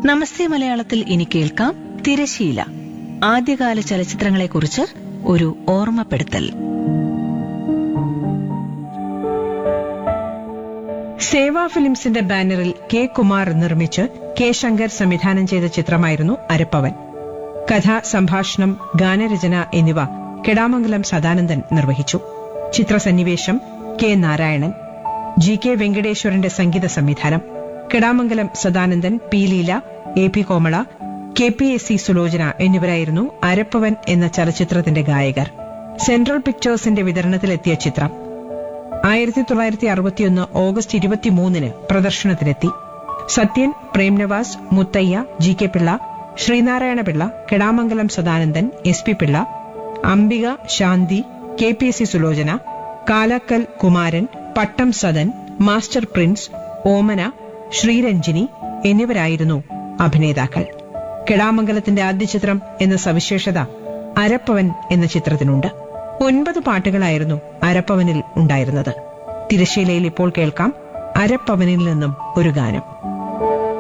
നമസ്തേ മലയാളത്തിൽ ഇനി കേൾക്കാം തിരശീല ആദ്യകാല ചലച്ചിത്രങ്ങളെക്കുറിച്ച് ഒരു ഓർമ്മപ്പെടുത്തൽ സേവ ഫിലിംസിന്റെ ബാനറിൽ കെ കുമാർ നിർമ്മിച്ച് കെ ശങ്കർ സംവിധാനം ചെയ്ത ചിത്രമായിരുന്നു അരപ്പവൻ കഥ സംഭാഷണം ഗാനരചന എന്നിവ കെടാമംഗലം സദാനന്ദൻ നിർവഹിച്ചു ചിത്രസന്നിവേശം കെ നാരായണൻ ജി കെ വെങ്കടേശ്വരന്റെ സംഗീത സംവിധാനം Kedamangalam Sadanandan P Leela A P Komala K P S C Sulochana എന്നിവരായിരുന്നു അരപ്പവൻ എന്ന ചലച്ചിത്രത്തിന്റെ ഗായകർ സെൻട്രൽ പിക്ചേഴ്സിന്റെ വിതരണത്തിലെത്തിയ ചിത്രം ആയിരത്തി തൊള്ളായിരത്തി അറുപത്തിയൊന്ന് ഓഗസ്റ്റ് ഇരുപത്തിമൂന്നിന് പ്രദർശനത്തിനെത്തി Sathyan Prem Nazir Muthaiah G K Pillai Sreenarayana Pillai Kedamangalam Sadanandan S P Pillai Ambika Shanthi K P C Sulochana Kalakkal Kumaran Pattam Sadan master prince Omana Sreeranjini എന്നിവരായിരുന്നു അഭിനേതാക്കൾ കെടാമംഗലത്തിന്റെ ആദ്യ ചിത്രം എന്ന സവിശേഷത അരപ്പവൻ എന്ന ചിത്രത്തിനുണ്ട് ഒൻപത് പാട്ടുകളായിരുന്നു അരപ്പവനിൽ ഉണ്ടായിരുന്നത് തിരശ്ശീലയിൽ ഇപ്പോൾ കേൾക്കാം അരപ്പവനിൽ നിന്നും ഒരു ഗാനം